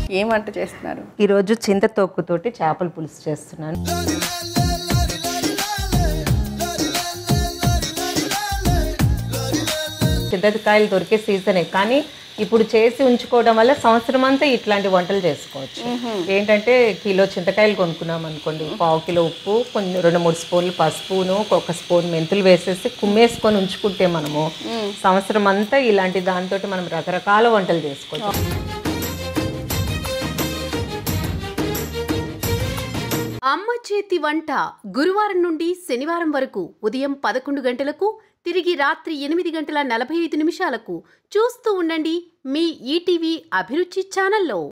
ఏం వంట చేస్తున్నారు ఈరోజు చింత తొక్కుతోటి చేపల పులుసు చేస్తున్నాను చింతకాయలు దొరికే సీజనే కానీ ఇప్పుడు చేసి ఉంచుకోవడం వల్ల సంవత్సరం అంతా ఇట్లాంటి వంటలు చేసుకోవచ్చు ఏంటంటే కిలో చింతకాయలు కొనుక్కున్నాం అనుకోండి పావు కిలో ఉప్పు కొన్ని రెండు మూడు స్పూన్లు పసుపును ఒక స్పూన్ మెంతులు వేసేసి కుమ్మేసుకొని ఉంచుకుంటే మనము సంవత్సరం అంతా ఇలాంటి దాంతో మనం రకరకాల వంటలు చేసుకోవచ్చు అమ్మ చేతి వంట గురువారం నుండి శనివారం వరకు ఉదయం పదకొండు గంటలకు తిరిగి రాత్రి ఎనిమిది గంటల నలభై ఐదు నిమిషాలకు చూస్తూ ఉండండి మీ ఈటీవీ అభిరుచి ఛానల్లో